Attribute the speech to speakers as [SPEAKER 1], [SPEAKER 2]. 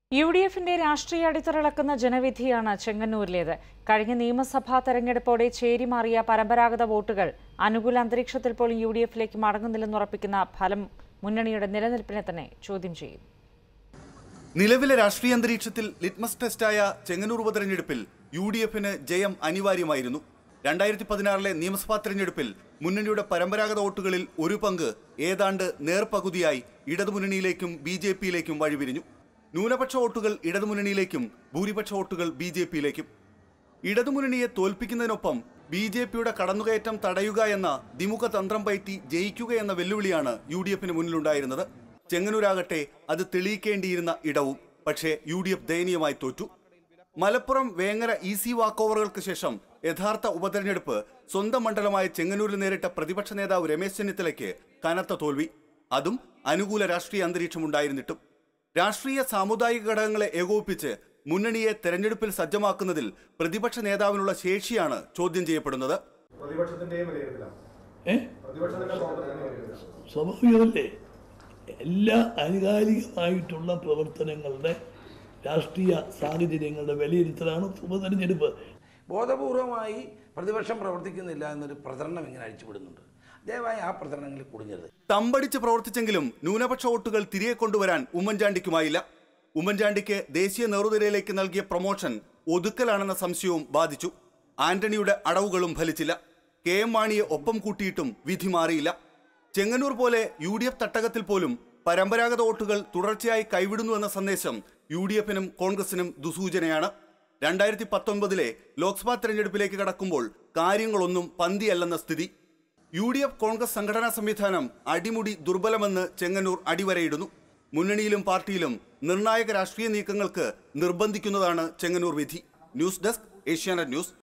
[SPEAKER 1] U D എഫിന്റെ രാഷ്ട്രീയ അടിത്തറളക്കുന്ന ജനവിധിയാണ് ചെങ്ങന്നൂരിലേത് കഴിഞ്ഞ നിയമസഭാ തെരഞ്ഞെടുപ്പോടെ ചേരിമാറിയ പരമ്പരാഗത വോട്ടുകൾ അനുകൂല അന്തരീക്ഷത്തിൽ പോലും യു ഡി എഫിലേക്ക് മടങ്ങുന്നില്ലെന്നുറപ്പിക്കുന്ന ഫലം മുന്നണിയുടെ നിലനിൽപ്പിനെ തന്നെ ചോദ്യം ചെയ്യും
[SPEAKER 2] നിലവിലെ രാഷ്ട്രീയ അന്തരീക്ഷത്തിൽ ലിറ്റ്മസ് ടെസ്റ്റായ ചെങ്ങന്നൂർ ഉപതെരഞ്ഞെടുപ്പിൽ യു ഡി എഫിന് ജയം അനിവാര്യമായിരുന്നു രണ്ടായിരത്തി പതിനാറിലെ നിയമസഭാ തെരഞ്ഞെടുപ്പിൽ മുന്നണിയുടെ പരമ്പരാഗത വോട്ടുകളിൽ ഒരു പങ്ക് ഏതാണ്ട് നേർപകുതിയായി ഇടതുമുന്നണിയിലേക്കും ബി ജെ പിയിലേക്കും വഴിപിരിഞ്ഞു ന്യൂനപക്ഷ വോട്ടുകൾ ഇടതുമുന്നണിയിലേക്കും ഭൂരിപക്ഷ വോട്ടുകൾ ബി ജെ പിയിലേക്കും ഇടതുമുന്നണിയെ തോൽപ്പിക്കുന്നതിനൊപ്പം ബി ജെ പിയുടെ കടന്നുകയറ്റം തടയുക എന്ന ദ്വിമുഖ തന്ത്രം പയറ്റി ജയിക്കുക എന്ന വെല്ലുവിളിയാണ് യു ഡി എഫിന് മുന്നിലുണ്ടായിരുന്നത് ചെങ്ങന്നൂരാകട്ടെ അത് തെളിയിക്കേണ്ടിയിരുന്ന ഇടവും പക്ഷേ യു ഡി എഫ് ദയനീയമായി തോറ്റു മലപ്പുറം വേങ്ങര ഇ സി വാക്കോവറുകൾക്ക് ശേഷം യഥാർത്ഥ ഉപതെരഞ്ഞെടുപ്പ് സ്വന്തം മണ്ഡലമായ ചെങ്ങന്നൂരിൽ നേരിട്ട പ്രതിപക്ഷ നേതാവ് രമേശ് ചെന്നിത്തലയ്ക്ക് കനത്ത തോൽവി അതും അനുകൂല രാഷ്ട്രീയ അന്തരീക്ഷമുണ്ടായിരുന്നിട്ടും രാഷ്ട്രീയ സാമുദായിക ഘടകങ്ങളെ ഏകോപിപ്പിച്ച് മുന്നണിയെ തെരഞ്ഞെടുപ്പിൽ സജ്ജമാക്കുന്നതിൽ പ്രതിപക്ഷ നേതാവിനുള്ള ശേഷിയാണ് ചോദ്യം ചെയ്യപ്പെടുന്നത്
[SPEAKER 3] പ്രതിപക്ഷത്തിന്റെയും വിലയിരുത്തലാണ്
[SPEAKER 4] ഏ
[SPEAKER 3] പ്രതിപക്ഷത്തിന്റെ പ്രവർത്തനത്തിന്റെ വിലയിരുത്തലാണ്
[SPEAKER 4] സ്വാഭാവികമല്ലേ എല്ലാ ആനുകാലികമായിട്ടുള്ള പ്രവർത്തനങ്ങളുടെ രാഷ്ട്രീയ സാഹചര്യങ്ങളുടെ വിലയിരുത്തലാണ് ഉപതെരഞ്ഞെടുപ്പ്
[SPEAKER 5] ബോധപൂർവമായി പ്രതിപക്ഷം പ്രവർത്തിക്കുന്നില്ല എന്നൊരു പ്രചരണം ഇങ്ങനെ അഴിച്ചുവിടുന്നുണ്ട് ദയവായി ആ പ്രചരണങ്ങളിൽ കുടുങ്ങരുത്
[SPEAKER 2] തമ്പടിച്ച് പ്രവർത്തിച്ചെങ്കിലും ന്യൂനപക്ഷ വോട്ടുകൾ തിരികെ കൊണ്ടുവരാൻ ഉമ്മൻചാണ്ടിക്കുമായില്ല ഉമ്മൻചാണ്ടിക്ക് ദേശീയ നേതൃനിരയിലേക്ക് നൽകിയ പ്രൊമോഷൻ ഒതുക്കലാണെന്ന സംശയവും ബാധിച്ചു ആന്റണിയുടെ അടവുകളും ഫലിച്ചില്ല കെ എം മാണിയെ ഒപ്പം കൂട്ടിയിട്ടും വിധി മാറിയില്ല ചെങ്ങന്നൂർ പോലെ യു ഡി എഫ് തട്ടകത്തിൽ പോലും പരമ്പരാഗത വോട്ടുകൾ തുടർച്ചയായി കൈവിടുന്നു എന്ന സന്ദേശം യു ഡി എഫിനും കോൺഗ്രസിനും ദുസൂചനയാണ് രണ്ടായിരത്തി പത്തൊൻപതിലെ ലോക്സഭാ തെരഞ്ഞെടുപ്പിലേക്ക് കടക്കുമ്പോൾ കാര്യങ്ങളൊന്നും പന്തിയല്ലെന്ന സ്ഥിതി യു ഡി എഫ് കോൺഗ്രസ് സംഘടനാ സംവിധാനം അടിമുടി ദുർബലമെന്ന് ചെങ്ങന്നൂർ അടിവരയിടുന്നു മുന്നണിയിലും പാർട്ടിയിലും നിർണായക രാഷ്ട്രീയ നീക്കങ്ങൾക്ക് നിർബന്ധിക്കുന്നതാണ് ചെങ്ങന്നൂർ വിധി ന്യൂസ് ഡെസ്ക് ഏഷ്യാനെറ്റ് ന്യൂസ്